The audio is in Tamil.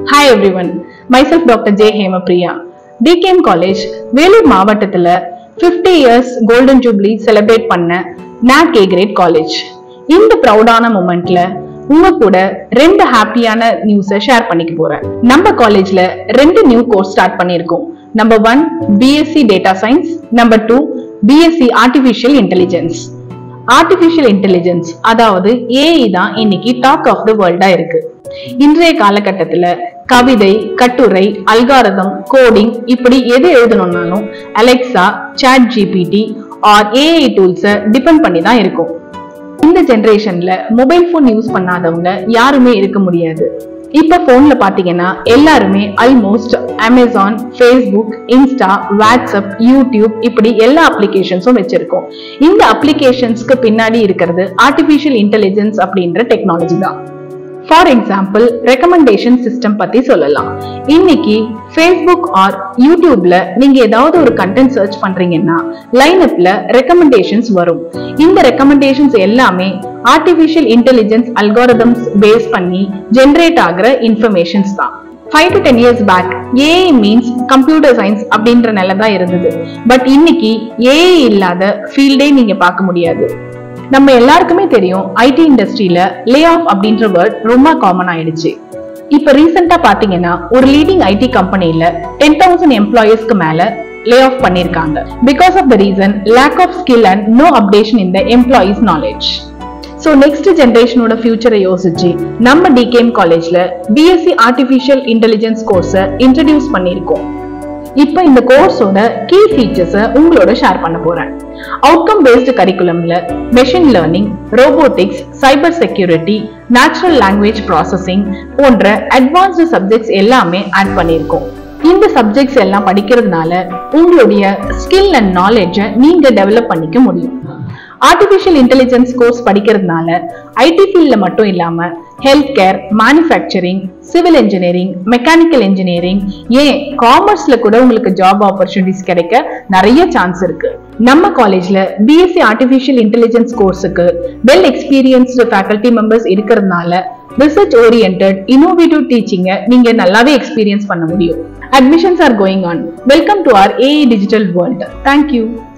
Hi everyone, myself Dr. J. Hemapriya. DKM College, Vellore மாவட்டத்துல 50 இயர்ஸ் கோல்டன் ஜூப்ளி செலிப்ரேட் பண்ண NAC A கிரேட் காலேஜ் இந்த ப்ரௌடான மூமெண்ட்ல உங்க கூட ரெண்டு ஹாப்பியான நியூஸை ஷேர் பண்ணிக்க போறேன் நம்ம காலேஜ்ல ரெண்டு நியூ கோர்ஸ் ஸ்டார்ட் பண்ணியிருக்கோம் number one BSc data science number two BSc artificial intelligence artificial intelligence அதாவது ஏஐ தான் இன்னைக்கு டாக் ஆஃப் த வேர்ல்டா இருக்கு இன்றைய காலகட்டத்துல கவிதை கட்டுரை அல்காரதம் கோடிங் இப்படி எது எழுதணும்னாலும் Alexa chat GPT or AI டூல்ஸை டிபெண்ட் பண்ணி தான் இருக்கும் இந்த ஜெனரேஷன்ல மொபைல் ஃபோன் யூஸ் பண்ணாதவங்க யாருமே இருக்க முடியாது இப்ப போன்ல பாத்தீங்கன்னா எல்லாருமே almost Amazon Facebook Insta WhatsApp YouTube இப்படி எல்லா அப்ளிகேஷன்ஸும் வச்சிருக்கோம் இந்த அப்ளிகேஷன்ஸ்க்கு பின்னாடி இருக்கிறது ஆர்டிஃபிஷியல் இன்டெலிஜென்ஸ் அப்படின்ற டெக்னாலஜி தான் ஃபார் எக்ஸாம்பிள் ரெக்கமெண்டேஷன் சிஸ்டம் பத்தி சொல்லலாம் இன்னைக்கு ஃபேஸ்புக் ஆர் யூடியூப்ல நீங்க ஏதாவது ஒரு கண்டென்ட் சர்ச் பண்றீங்கன்னா லைனப்ல ரெக்கமெண்டேஷன்ஸ் வரும் இந்த ரெக்கமெண்டேஷன்ஸ் எல்லாமே ஆர்டிஃபிஷியல் இன்டெலிஜென்ஸ் அல்காரதம்ஸ் பேஸ் பண்ணி ஜென்ரேட் ஆகிற இன்ஃபர்மேஷன்ஸ் தான் five to ten years back AI means computer science அப்படின்ற நிலை தான் இருந்தது பட் இன்னைக்கு ஏஐ இல்லாத ஃபீல்டே நீங்க பார்க்க முடியாது நம்ம எல்லாருக்குமே தெரியும் ஐடி இண்டஸ்ட்ரியில லே ஆஃப் அப்படின்ற வேர்ட் ரொம்ப காமன் ஆயிடுச்சு இப்ப ரீசெண்டா பாத்தீங்கன்னா ஒரு லீடிங் ஐடி கம்பெனில டென் தௌசண்ட் எம்ப்ளாயீஸ்க்கு மேல லே ஆஃப் பண்ணிருக்காங்க because of the reason lack of skill and no updation in the employees knowledge so next ஜென்ரேஷனோட ஃபியூச்சரை யோசிச்சு நம்ம டிகேஎம் காலேஜ்ல பிஎஸ்சி ஆர்டிஃபிஷியல் இன்டெலிஜென்ஸ் கோர்ஸை இன்ட்ரடியூஸ் பண்ணியிருக்கோம் இப்போ இந்த கோர்ஸோட கீ ஃபீச்சர்ஸை உங்களோட ஷேர் பண்ண போறேன் அவுட்கம் பேஸ்டு கரிக்குலம்ல machine learning robotics cyber security natural language processing போன்ற அட்வான்ஸ்டு சப்ஜெக்ட்ஸ் எல்லாமே ஆட் பண்ணியிருக்கோம் இந்த சப்ஜெக்ட்ஸ் எல்லாம் படிக்கிறதுனால உங்களுடைய ஸ்கில் அண்ட் நாலேஜை நீங்க டெவலப் பண்ணிக்க முடியும் ஆர்டிஃபிஷியல் இன்டெலிஜென்ஸ் கோர்ஸ் படிக்கிறதுனால ஐடி ஃபீல்ட்ல மட்டும் இல்லாம health care manufacturing civil engineering mechanical engineering ஏன் காமர்ஸ்ல கூட உங்களுக்கு ஜாப் ஆப்பர்ச்சுனிட்டிஸ் கிடைக்க நிறைய சான்ஸ் இருக்கு நம்ம காலேஜ்ல பிஎஸ்சி ஆர்டிஃபிஷியல் இன்டெலிஜென்ஸ் கோர்ஸுக்கு வெல் எக்ஸ்பீரியன்ஸ்டு ஃபேக்கல்டி மெம்பர்ஸ் இருக்கிறதுனால ரிசர்ச் ஓரியன்ட் இன்னோவேட்டிவ் டீச்சிங்கை நீங்க நல்லாவே எக்ஸ்பீரியன்ஸ் பண்ண முடியும் admissions are going on welcome to our AI digital world thank you